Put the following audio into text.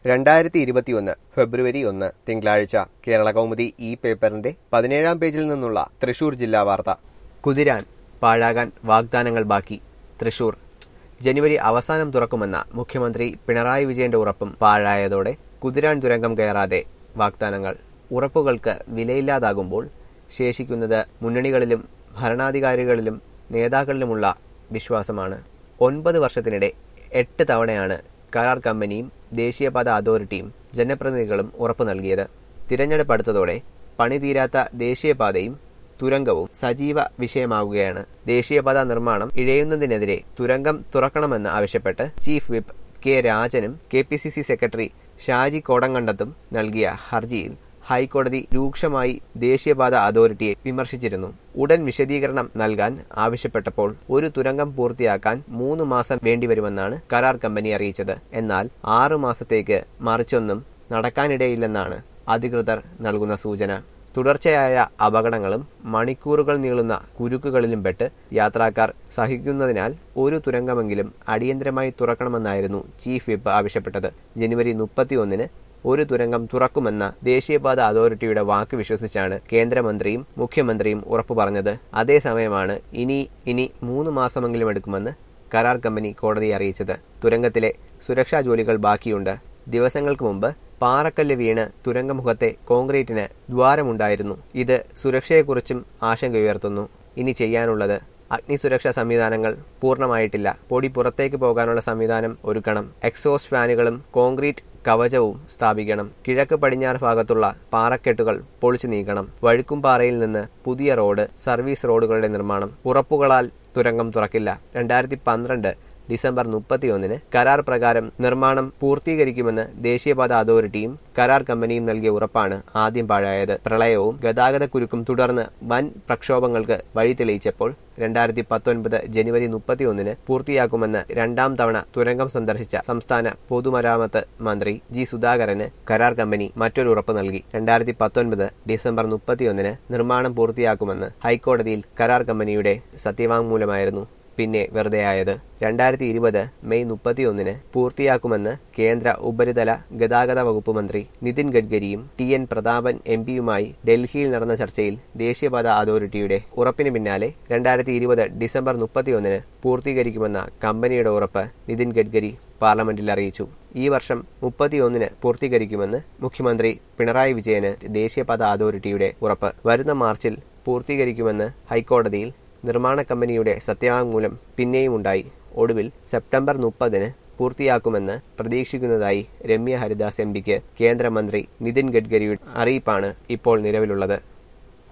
രണ്ടായിരത്തി ഇരുപത്തിയൊന്ന് ഫെബ്രുവരി ഒന്ന് തിങ്കളാഴ്ച കേരള കൗമുദി ഈ പേപ്പറിന്റെ പതിനേഴാം പേജിൽ നിന്നുള്ള തൃശൂർ ജില്ലാ വാർത്ത കുതിരാൻ പാഴാകാൻ വാഗ്ദാനങ്ങൾ ബാക്കി തൃശൂർ ജനുവരി അവസാനം തുറക്കുമെന്ന മുഖ്യമന്ത്രി പിണറായി വിജയന്റെ ഉറപ്പും പാഴായതോടെ കുതിരാൻ തുരങ്കം കയറാതെ വാഗ്ദാനങ്ങൾ ഉറപ്പുകൾക്ക് വിലയില്ലാതാകുമ്പോൾ ശേഷിക്കുന്നത് മുന്നണികളിലും ഭരണാധികാരികളിലും നേതാക്കളിലുമുള്ള വിശ്വാസമാണ് ഒൻപത് വർഷത്തിനിടെ എട്ട് തവണയാണ് കരാർ കമ്പനിയും ദേശീയപാത അതോറിറ്റിയും ജനപ്രതിനിധികളും ഉറപ്പു നൽകിയത് തിരഞ്ഞെടുപ്പ് അടുത്തതോടെ പണി തീരാത്ത ദേശീയപാതയും തുരങ്കവും സജീവ വിഷയമാകുകയാണ് ദേശീയപാത നിർമ്മാണം ഇഴയുന്നതിനെതിരെ തുരങ്കം തുറക്കണമെന്ന് ആവശ്യപ്പെട്ട് ചീഫ് വിപ്പ് കെ രാജനും K P C C secretary Shaji കോടങ്കണ്ടത്തും നൽകിയ ഹർജിയിൽ ഹൈക്കോടതി രൂക്ഷമായി ദേശീയപാത അതോറിറ്റിയെ വിമർശിച്ചിരുന്നു ഉടൻ വിശദീകരണം നൽകാൻ ആവശ്യപ്പെട്ടപ്പോൾ ഒരു തുരങ്കം പൂർത്തിയാക്കാൻ മൂന്ന് മാസം വേണ്ടിവരുമെന്നാണ് കരാർ കമ്പനി അറിയിച്ചത് എന്നാൽ ആറു മാസത്തേക്ക് മറിച്ചൊന്നും നടക്കാനിടയില്ലെന്നാണ് അധികൃതർ നൽകുന്ന സൂചന തുടർച്ചയായ അപകടങ്ങളും മണിക്കൂറുകൾ നീളുന്ന കുരുക്കുകളിലും പെട്ട് യാത്രക്കാർ സഹിക്കുന്നതിനാൽ ഒരു തുരങ്കമെങ്കിലും അടിയന്തരമായി തുറക്കണമെന്നായിരുന്നു ചീഫ് വിപ്പ് ആവശ്യപ്പെട്ടത് ജനുവരി മുപ്പത്തിയൊന്നിന് ഒരു തുരങ്കം തുറക്കുമെന്ന ദേശീയപാത അതോറിറ്റിയുടെ വാക്ക് വിശ്വസിച്ചാണ് കേന്ദ്രമന്ത്രിയും മുഖ്യമന്ത്രിയും ഉറപ്പു പറഞ്ഞത് അതേസമയമാണ് ഇനി ഇനി മൂന്ന് മാസമെങ്കിലും എടുക്കുമെന്ന് കരാർ കമ്പനി കോടതിയെ അറിയിച്ചത് തുരങ്കത്തിലെ സുരക്ഷാ ജോലികൾ ബാക്കിയുണ്ട് ദിവസങ്ങൾക്ക് മുമ്പ് പാറക്കല്ല് വീണ് തുരങ്കമുഖത്തെ കോൺക്രീറ്റിന് ദ്വാരമുണ്ടായിരുന്നു ഇത് സുരക്ഷയെക്കുറിച്ചും ആശങ്കയുയർത്തുന്നു ഇനി ചെയ്യാനുള്ളത് അഗ്നിസുരക്ഷാ സംവിധാനങ്ങൾ പൂർണ്ണമായിട്ടില്ല പൊടി പുറത്തേക്ക് പോകാനുള്ള സംവിധാനം ഒരുക്കണം എക്സോസ്റ്റ് ഫാനുകളും കോൺക്രീറ്റ് കവചവും സ്ഥാപിക്കണം കിഴക്ക് പടിഞ്ഞാറ് ഭാഗത്തുള്ള പാറക്കെട്ടുകൾ പൊളിച്ചു നീക്കണം വഴുക്കുംപാറയിൽ നിന്ന് പുതിയ റോഡ് സർവീസ് റോഡുകളുടെ നിർമ്മാണം ഉറപ്പുകളാൽ തുരങ്കം തുറക്കില്ല രണ്ടായിരത്തി പന്ത്രണ്ട് ഡിസംബർ മുപ്പത്തിയൊന്നിന് കരാർ പ്രകാരം നിർമ്മാണം പൂർത്തീകരിക്കുമെന്ന് ദേശീയപാത അതോറിറ്റിയും കരാർ കമ്പനിയും നൽകിയ ഉറപ്പാണ് ആദ്യം പാഴായത് പ്രളയവും ഗതാഗതക്കുരുക്കും തുടർന്ന് വൻ പ്രക്ഷോഭങ്ങൾക്ക് വഴി തെളിയിച്ചപ്പോൾ രണ്ടായിരത്തി പത്തൊൻപത് ജനുവരി മുപ്പത്തിയൊന്നിന് പൂർത്തിയാക്കുമെന്ന് രണ്ടാം തവണ തുരങ്കം സന്ദർശിച്ച സംസ്ഥാന പൊതുമരാമത്ത് മന്ത്രി ജി സുധാകരന് കരാർ കമ്പനി മറ്റൊരു ഉറപ്പ് നൽകി രണ്ടായിരത്തി പത്തൊൻപത് ഡിസംബർ മുപ്പത്തിയൊന്നിന് നിർമ്മാണം പൂർത്തിയാക്കുമെന്ന് ഹൈക്കോടതിയിൽ കരാർ കമ്പനിയുടെ സത്യവാങ്മൂലമായിരുന്നു പിന്നെ വെറുതെയായത് രണ്ടായിരത്തി ഇരുപത് മെയ് മുപ്പത്തിയൊന്നിന് പൂർത്തിയാക്കുമെന്ന് കേന്ദ്ര ഉപരിതല ഗതാഗത വകുപ്പ് മന്ത്രി നിതിൻ ഗഡ്കരിയും ടി എൻ പ്രതാപൻ എം പിയുമായി ഡൽഹിയിൽ നടന്ന ചർച്ചയിൽ ദേശീയപാത അതോറിറ്റിയുടെ ഉറപ്പിന് പിന്നാലെ രണ്ടായിരത്തി ഇരുപത് ഡിസംബർ മുപ്പത്തിയൊന്നിന് പൂർത്തീകരിക്കുമെന്ന കമ്പനിയുടെ ഉറപ്പ് നിതിൻ ഗഡ്കരി പാർലമെന്റിൽ അറിയിച്ചു ഈ വർഷം മുപ്പത്തിയൊന്നിന് പൂർത്തീകരിക്കുമെന്ന് മുഖ്യമന്ത്രി പിണറായി വിജയന് ദേശീയപാത അതോറിറ്റിയുടെ ഉറപ്പ് വരുന്ന മാർച്ചിൽ പൂർത്തീകരിക്കുമെന്ന് ഹൈക്കോടതിയിൽ നിർമ്മാണ കമ്പനിയുടെ സത്യവാങ്മൂലം പിന്നെയും ഉണ്ടായി ഒടുവിൽ സെപ്റ്റംബർ മുപ്പതിന് പൂർത്തിയാക്കുമെന്ന് പ്രതീക്ഷിക്കുന്നതായി രമ്യ ഹരിദാസ് എം പിക്ക് കേന്ദ്രമന്ത്രി നിതിൻ ഗഡ്കരിയുടെ അറിയിപ്പാണ് ഇപ്പോൾ നിലവിലുള്ളത്